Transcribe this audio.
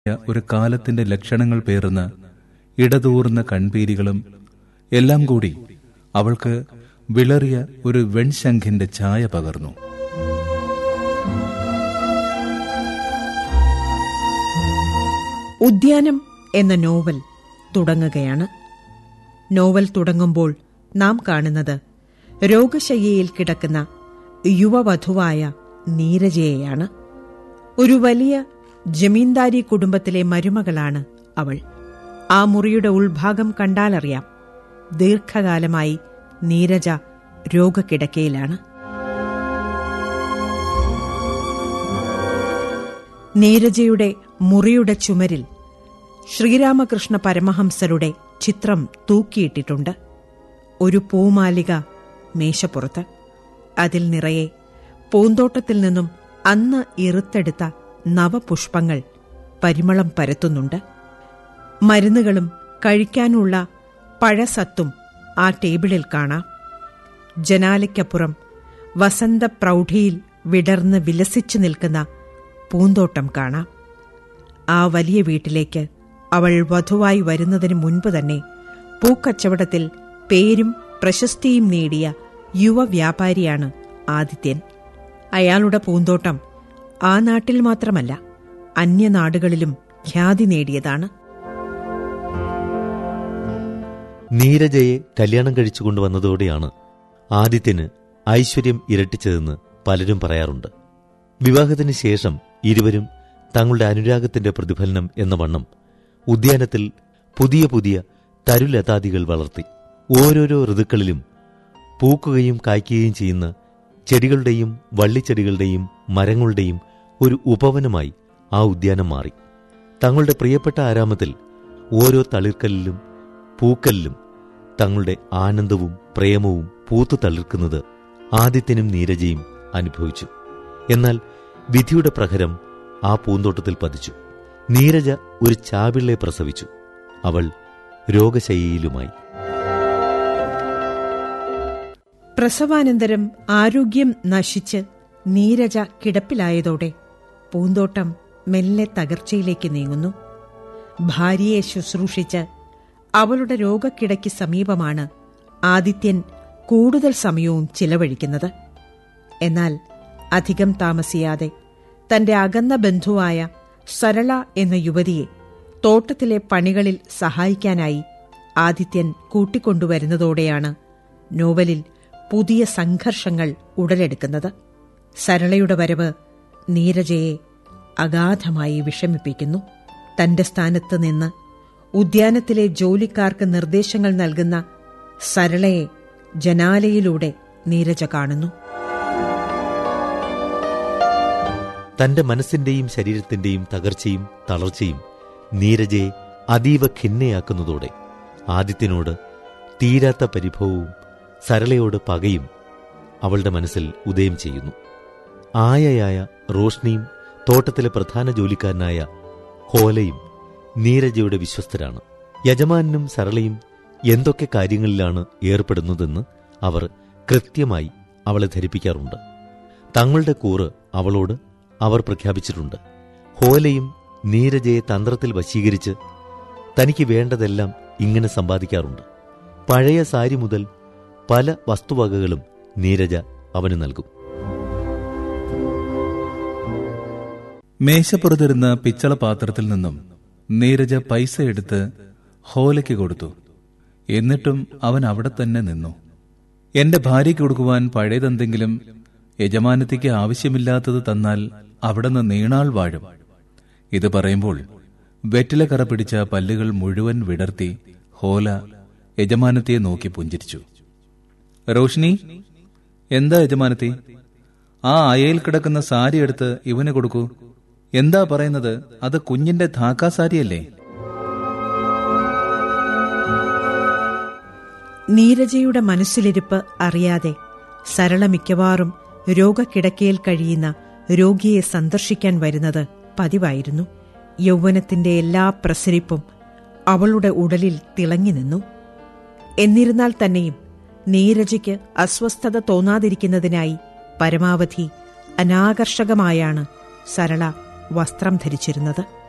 ഒരു കാലത്തിന്റെ ലക്ഷണങ്ങൾ പേറുന്ന ഇടതൂർന്ന കൺപീരികളും എല്ലാം കൂടി അവൾക്ക് വിളറിയ ഒരു വെൺശംഖിന്റെ ഛായ പകർന്നു ഉദ്യാനം എന്ന നോവൽ തുടങ്ങുകയാണ് നോവൽ തുടങ്ങുമ്പോൾ നാം കാണുന്നത് രോഗശയ്യയിൽ കിടക്കുന്ന യുവവധുവായ നീരജയെയാണ് ഒരു വലിയ ജമീന്ദാരി കുടുംബത്തിലെ മരുമകളാണ് അവൾ ആ മുറിയുടെ ഉൾഭാഗം കണ്ടാലറിയാം ദീർഘകാലമായി നീരജ രോഗക്കിടക്കയിലാണ് നീരജയുടെ മുറിയുടെ ചുമരിൽ ശ്രീരാമകൃഷ്ണ പരമഹംസരുടെ ചിത്രം തൂക്കിയിട്ടിട്ടുണ്ട് ഒരു പൂമാലിക മേശപ്പുറത്ത് അതിൽ നിറയെ പൂന്തോട്ടത്തിൽ നിന്നും അന്ന് ഇറുത്തെടുത്ത നവപുഷ്പങ്ങൾ പരിമളം പരത്തുന്നുണ്ട് മരുന്നുകളും കഴിക്കാനുള്ള പഴസത്തും ആ ടേബിളിൽ കാണാം ജനാലയ്ക്കപ്പുറം വസന്തപ്രൗഢിയിൽ വിടർന്ന് വിലസിച്ചു നിൽക്കുന്ന പൂന്തോട്ടം കാണാം ആ വലിയ വീട്ടിലേക്ക് അവൾ വധുവായി വരുന്നതിന് മുൻപ് തന്നെ പൂക്കച്ചവടത്തിൽ പേരും പ്രശസ്തിയും നേടിയ യുവ വ്യാപാരിയാണ് ആദിത്യൻ അയാളുടെ പൂന്തോട്ടം ആ നാട്ടിൽ മാത്രമല്ല അന്യനാടുകളിലും ഖ്യാതി നേടിയതാണ് നീരജയെ കല്യാണം കഴിച്ചു കൊണ്ടുവന്നതോടെയാണ് ആദിത്യന് ഐശ്വര്യം ഇരട്ടിച്ചതെന്ന് പലരും പറയാറുണ്ട് വിവാഹത്തിന് ശേഷം ഇരുവരും തങ്ങളുടെ അനുരാഗത്തിന്റെ പ്രതിഫലനം എന്ന വണ്ണം ഉദ്യാനത്തിൽ പുതിയ പുതിയ തരുലതാദികൾ വളർത്തി ഓരോരോ ഋതുക്കളിലും പൂക്കുകയും കായ്ക്കുകയും ചെയ്യുന്ന ചെടികളുടെയും വള്ളിച്ചെടികളുടെയും മരങ്ങളുടെയും ഒരു ഉപവനമായി ആ ഉദ്യാനം മാറി തങ്ങളുടെ പ്രിയപ്പെട്ട ആരാമത്തിൽ ഓരോ തളിർക്കല്ലിലും പൂക്കല്ലിലും തങ്ങളുടെ ആനന്ദവും പ്രേമവും പൂത്തു തളിർക്കുന്നത് ആദിത്യനും നീരജയും അനുഭവിച്ചു എന്നാൽ വിധിയുടെ പ്രഹരം ആ പൂന്തോട്ടത്തിൽ പതിച്ചു നീരജ ഒരു ചാവിള്ളെ പ്രസവിച്ചു അവൾ രോഗശയ്യയിലുമായി പ്രസവാനന്തരം ആരോഗ്യം നശിച്ച് നീരജ കിടപ്പിലായതോടെ പൂന്തോട്ടം മെല്ലെ തകർച്ചയിലേക്ക് നീങ്ങുന്നു ഭാര്യയെ ശുശ്രൂഷിച്ച് അവളുടെ രോഗക്കിടയ്ക്ക് സമീപമാണ് ആദിത്യൻ കൂടുതൽ സമയവും ചിലവഴിക്കുന്നത് എന്നാൽ അധികം താമസിയാതെ തന്റെ അകന്ന ബന്ധുവായ സരള എന്ന യുവതിയെ തോട്ടത്തിലെ പണികളിൽ സഹായിക്കാനായി ആദിത്യൻ കൂട്ടിക്കൊണ്ടുവരുന്നതോടെയാണ് നോവലിൽ പുതിയ സംഘർഷങ്ങൾ ഉടലെടുക്കുന്നത് സരളയുടെ വരവ് നീരജയെ അഗാധമായി വിഷമിപ്പിക്കുന്നു തന്റെ സ്ഥാനത്ത് നിന്ന് ഉദ്യാനത്തിലെ ജോലിക്കാർക്ക് നിർദ്ദേശങ്ങൾ നൽകുന്ന സരളയെ ജനാലയിലൂടെ നീരജ കാണുന്നു തന്റെ മനസ്സിന്റെയും ശരീരത്തിന്റെയും തകർച്ചയും തളർച്ചയും നീരജയെ അതീവ ഖിന്നയാക്കുന്നതോടെ ആദിത്യനോട് തീരാത്ത പരിഭവവും സരളയോട് പകയും അവളുടെ മനസ്സിൽ ഉദയം ചെയ്യുന്നു ആയയായ റോഷ്നിയും തോട്ടത്തിലെ പ്രധാന ജോലിക്കാരനായ ഹോലയും നീരജയുടെ വിശ്വസ്തരാണ് യജമാനും സരളയും എന്തൊക്കെ കാര്യങ്ങളിലാണ് ഏർപ്പെടുന്നതെന്ന് അവർ കൃത്യമായി അവളെ ധരിപ്പിക്കാറുണ്ട് തങ്ങളുടെ കൂറ് അവളോട് അവർ പ്രഖ്യാപിച്ചിട്ടുണ്ട് ഹോലയും നീരജയെ തന്ത്രത്തിൽ വശീകരിച്ച് തനിക്ക് വേണ്ടതെല്ലാം ഇങ്ങനെ സമ്പാദിക്കാറുണ്ട് പഴയ സാരി മുതൽ പല വസ്തുവകകളും നീരജ അവന് നൽകും മേശപ്പുറത്തിരുന്ന പിച്ചള പാത്രത്തിൽ നിന്നും നീരജ പൈസ എടുത്ത് ഹോലയ്ക്ക് കൊടുത്തു എന്നിട്ടും അവൻ അവിടെ തന്നെ നിന്നു എന്റെ ഭാര്യയ്ക്ക് കൊടുക്കുവാൻ പഴയതെന്തെങ്കിലും യജമാനത്തിക്ക് ആവശ്യമില്ലാത്തത് തന്നാൽ അവിടെ നിന്ന് നീണാൾ വാഴും ഇത് പറയുമ്പോൾ വെറ്റില കറ പിടിച്ച പല്ലുകൾ മുഴുവൻ വിടർത്തി ഹോല യജമാനത്തിയെ നോക്കി പുഞ്ചിരിച്ചു റോഷിനി എന്താ യജമാനത്തി ആ അയയിൽ കിടക്കുന്ന സാരി എടുത്ത് ഇവന് കൊടുക്കൂ എന്താ പറയുന്നത് അത് കുഞ്ഞിന്റെ ധാക്കാ സാരിയല്ലേ നീരജയുടെ മനസ്സിലിരിപ്പ് അറിയാതെ സരള മിക്കവാറും രോഗക്കിടക്കയിൽ കഴിയുന്ന രോഗിയെ സന്ദർശിക്കാൻ വരുന്നത് പതിവായിരുന്നു യൗവനത്തിന്റെ എല്ലാ പ്രസരിപ്പും അവളുടെ ഉടലിൽ തിളങ്ങി നിന്നു എന്നിരുന്നാൽ തന്നെയും നീരജയ്ക്ക് അസ്വസ്ഥത തോന്നാതിരിക്കുന്നതിനായി പരമാവധി അനാകർഷകമായാണ് സരള വസ്ത്രം ധരിച്ചിരുന്നത്